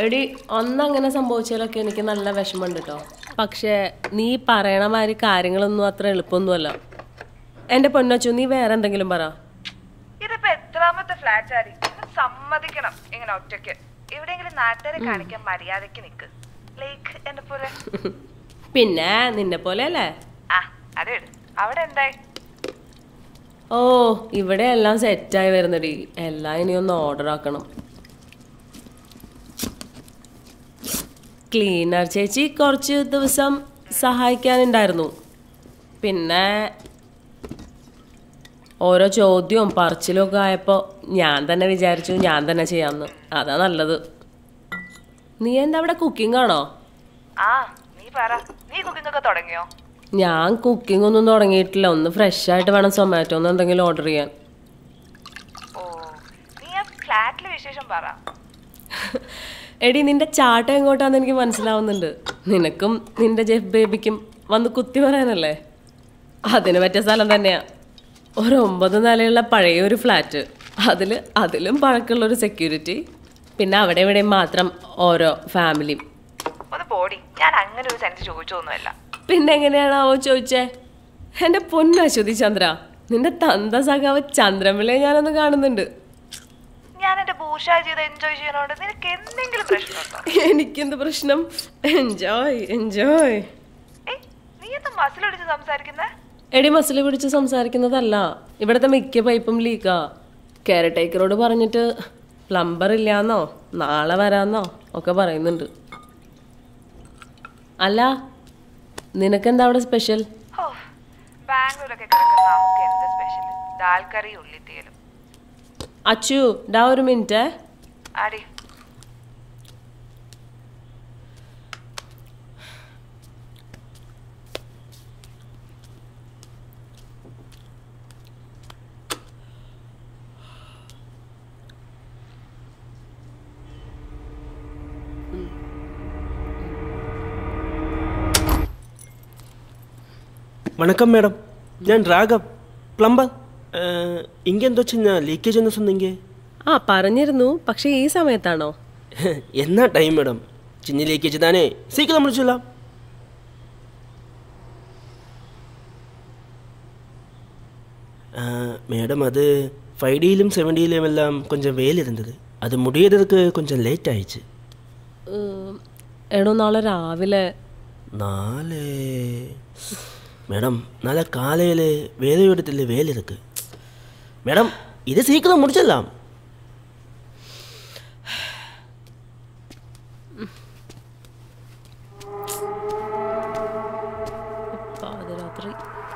എടി ഒന്നങ്ങനെ സംഭവിച്ചാലൊക്കെ എനിക്ക് നല്ല വിഷമമുണ്ട് കേട്ടോ പക്ഷേ നീ പറയണ മാതിരി കാര്യങ്ങളൊന്നും അത്ര എളുപ്പമൊന്നുമല്ല എൻ്റെ പൊന്നച്ചു നീ വേറെ എന്തെങ്കിലും പറ ഇതിപ്പോ എത്രാമത്തെ ഫ്ലാറ്റ് ആരി ഒന്ന് സമ്മതിക്കണം ഇങ്ങനെ ഒറ്റയ്ക്ക് എവിടെയെങ്കിലും നാട്ടുകാരെ കാണിക്കാൻ മര്യാദക്ക് നിക്ക് ലൈക്ക് എന്നെ പോലെ പിന്നെ നിന്നെ പോലെ അല്ലേ ആ അതെ അവിടെ എന്തായി ഓ ഇവിടെ എല്ലാം സെറ്റായി വരുന്നടി എല്ലാം ഇനി ഒന്ന് ഓർഡർ ആക്കണം ക്ലീനർ ചേച്ചി കുറച്ച് ദിവസം സഹായിക്കാനുണ്ടായിരുന്നു പിന്നെ ഓരോ ചോദ്യവും പറച്ചിലും ഒക്കെ ആയപ്പോൾ ഞാൻ തന്നെ വിചാരിച്ചു ഞാൻ തന്നെ ചെയ്യാമെന്ന് അതാ നല്ലത് നീ എന്താ അവിടെ കുക്കിംഗ് ആണോ ആ നീ പറ നീ കുക്കിംഗ് ഒക്കെ തുടങ്ങിയോ ഞാൻ കുക്കിംഗ് ഒന്നും തുടങ്ങിയിട്ടില്ല ഒന്ന് ഫ്രഷ് ആയിട്ട് വേണം സൊമാറ്റോന്ന് എന്തെങ്കിലും ഓർഡർ ചെയ്യാൻ ഓ നീ ആ ഫ്ലാറ്റിലെ വിശേഷം പറ എടി നിന്റെ ചാട്ടം എങ്ങോട്ടാന്ന് എനിക്ക് മനസ്സിലാവുന്നുണ്ട് നിനക്കും നിന്റെ ജെഫ് ബേബിക്കും വന്ന് കുത്തി പറയാനല്ലേ അതിന് പറ്റിയ സ്ഥലം തന്നെയാ ഒരു ഒമ്പത് നിലയുള്ള പഴയ ഒരു ഫ്ലാറ്റ് അതിൽ അതിലും പഴക്കമുള്ള ഒരു സെക്യൂരിറ്റി പിന്നെ അവിടെ ഇവിടെയും മാത്രം ഓരോ ഫാമിലിയും ഒന്ന് പോടി ഞാൻ അങ്ങനെ ഒരു സെൻസ് ചോദിച്ചൊന്നുമല്ല പിന്നെ എങ്ങനെയാണാവോ ചോദിച്ചേ എൻ്റെ പൊന്നശ്വതി ചന്ദ്ര നിന്റെ തന്ത സഖാവ് ചന്ദ്രമിളയെ ഞാനൊന്ന് കാണുന്നുണ്ട് ഞാൻ എന്റെ ഭൂഷാ ചെയ്ത് എൻജോയ് ചെയ്യുന്നതുകൊണ്ട് നിനക്ക് എന്തെങ്കിലും പ്രശ്നമുണ്ടോ എനിക്കെന്ത് പ്രശ്നം എൻജോയ് എൻജോയ് ഏയ് നീ എന്താ മസിലൊടിച്ച് സംസാരിക്കുന്നേ എടി മസിൽ പിടിച്ച് സംസാരിക്കുന്നതല്ല ഇവിടുത്തെ മിക്ക പൈപ്പും ലീക്കാ കെയർ ടേക്കറോട് പറഞ്ഞിട്ട് പ്ലംബർ ഇല്ലാന്നോ നാളെ വരാന്നോ ഒക്കെ പറയുന്നുണ്ട് അല്ല നിനക്കെന്താ അവിടെ സ്പെഷ്യൽ ഓ ബാംഗ്ലൂരൊക്കെ കിടക്കുന്ന നമുക്ക് എന്ത് സ്പെഷ്യൽ ദാൽ കറി ഉള്ളിത്തീയലും അച്ചു ഡാ ഒരു മിനിറ്റ് ആടി வணக்கம் மேடம் ഞാൻ ராகவ் പ്ലംബർ இங்கே எந்த சின்ன லீக்கேஜ் என்ன சொன்னீங்க ആ പറഞ്ഞിരുന്നു പക്ഷെ ഈ സമയത്താണോ என்ன டைம் மேடம் சின்ன லீக்கேஜ் தானே சீக்கிரம் முடிச்சிடலாம் மேடம் அது ஃபைவ் டியிலும் செவன் டியிலும் எல்லாம் கொஞ்சம் வேல் இருந்தது அது முடியறதுக்கு கொஞ்சம் லேட் ஆயிடுச்சு ഉം, എടോ നാളെ രാവിലെ നാളെ மேடம் நாளை காலையில் வேலையோடத்தில் வேலை இருக்கு மேடம் இது சீக்கிரம் முடிச்சிடலாம் പാതിരാത്രി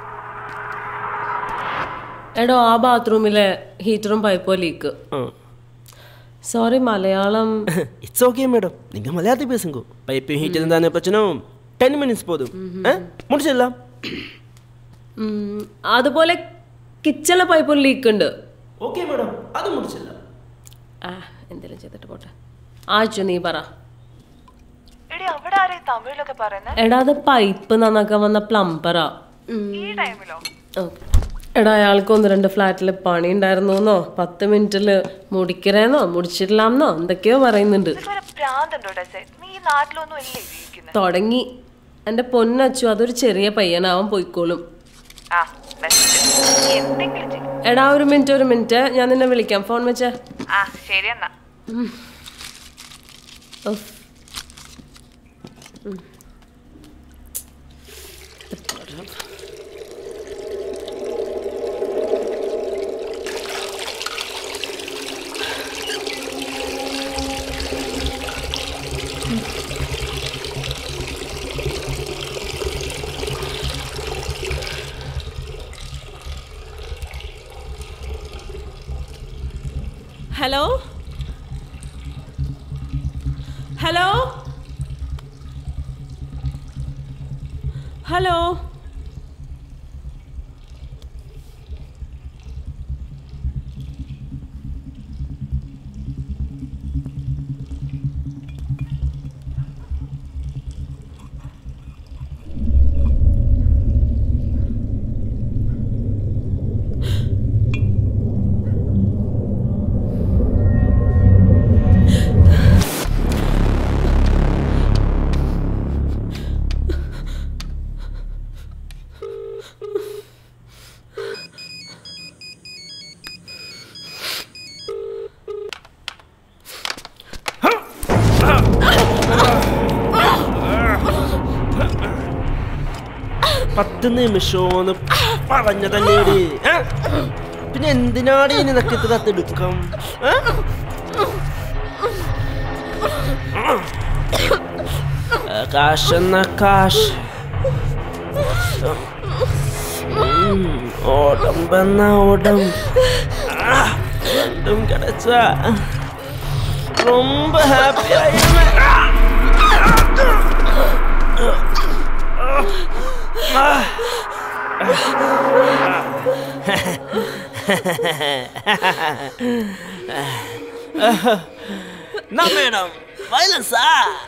എടോ ആ ബാത്റൂമിലെ ഹീറ്ററും പൈപ്പോ ലീക്ക് ஆ sorry Malayalam it's okay madam நீங்கள் மலையாளத்தை பேசுங்க பைப்பு ஹீட் இருந்தானே பிரச்சனை டென் மினிட்ஸ் போதும் ஆ முடிச்சிடலாம் ഉം, അതുപോലെ കിച്ചണിലെ പൈപ്പും ലീക്ക് ഉണ്ട് ஓகே மேடம் அது முடிச்சிடலாம் ആ എന്തെങ്കിലും ചെയ്തിട്ട് പോട്ടെ ആച്ചു നീ പറ എടി അവിടെ ആരെയും തമിഴിലൊക്കെ പറയുന്നത് എടാ അത് പൈപ്പ് നന്നാക്കാൻ വന്ന പ്ലംബറാ ഈ ടൈമിലോ എടാ അയാൾക്ക് ഒന്ന് രണ്ട് ഫ്ലാറ്റിൽ പണി ഉണ്ടായിരുന്നോ പത്ത് മിനിറ്റിൽ മുടിക്കരേന്നോ മുടിച്ചിട്ടില്ലാന്നോ എന്തൊക്കെയോ പറയുന്നുണ്ട് നിനക്ക് വരെ പ്രാന്തുണ്ടോ ഡെസെ നീ ഈ നാട്ടിലൊന്നും അല്ലേ ജീവിക്കുന്നത് തുടങ്ങി എൻ്റെ പൊന്നച്ചു അതൊരു ചെറിയ പയ്യനാവാൻ പോയിക്കോളും ആ ബെസ്റ്റ് എന്തെങ്കിലും ചെയ്യും എടാ ഒരു മിനിറ്റ് ഒരു മിനിറ്റ് ഞാൻ നിന്നെ വിളിക്കാം ഫോൺ വെച്ചേ ആ ശരി എന്നാ ഉഫ്. ഉം. ഹലോ ഹലോ ഹലോ പത്ത് നിമിഷോന്ന് പറഞ്ഞതല്ലേടി ഏ? പിന്നെ എന്തിനാടി നിനക്ക് ഇത്ര തിടുക്കം ഏ? കാശ് എന്ന കാശ് ഉം, ഓടമ്പെന്ന ഓടം ആ, രണ്ടും കിടച്ച ரொம்ப ഹാപ്പിയായിരുന്നു No, madam. Violence, ah.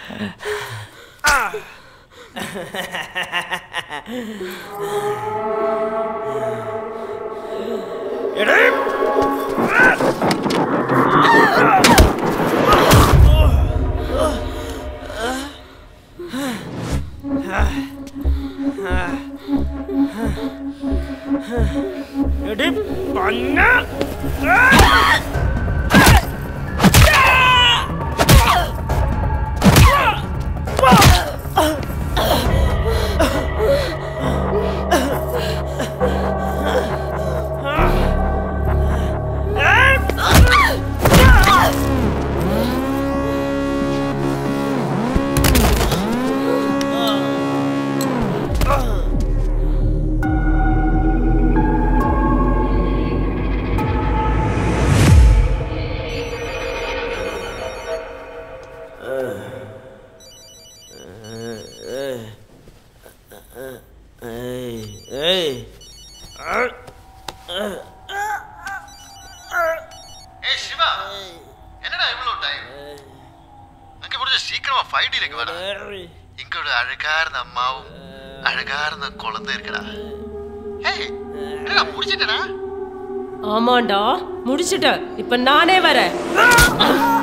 എടി പന്ന ഏയ് ഏയ് ஏய் சிவா என்னடா இவ்வளோ டைம் அங்கே முடிஞ்ச சீக்கிரமா ஃபைவ் டிலேக்கு வேணா இங்க ஒரு அழகா இருந்த அம்மாவும் அழகா இருந்த குழந்தை இருக்குடா ஏய் என்னடா முடிச்சிட்டடா ஆமாண்டா முடிச்சிட்ட இப்ப நானே வரேன்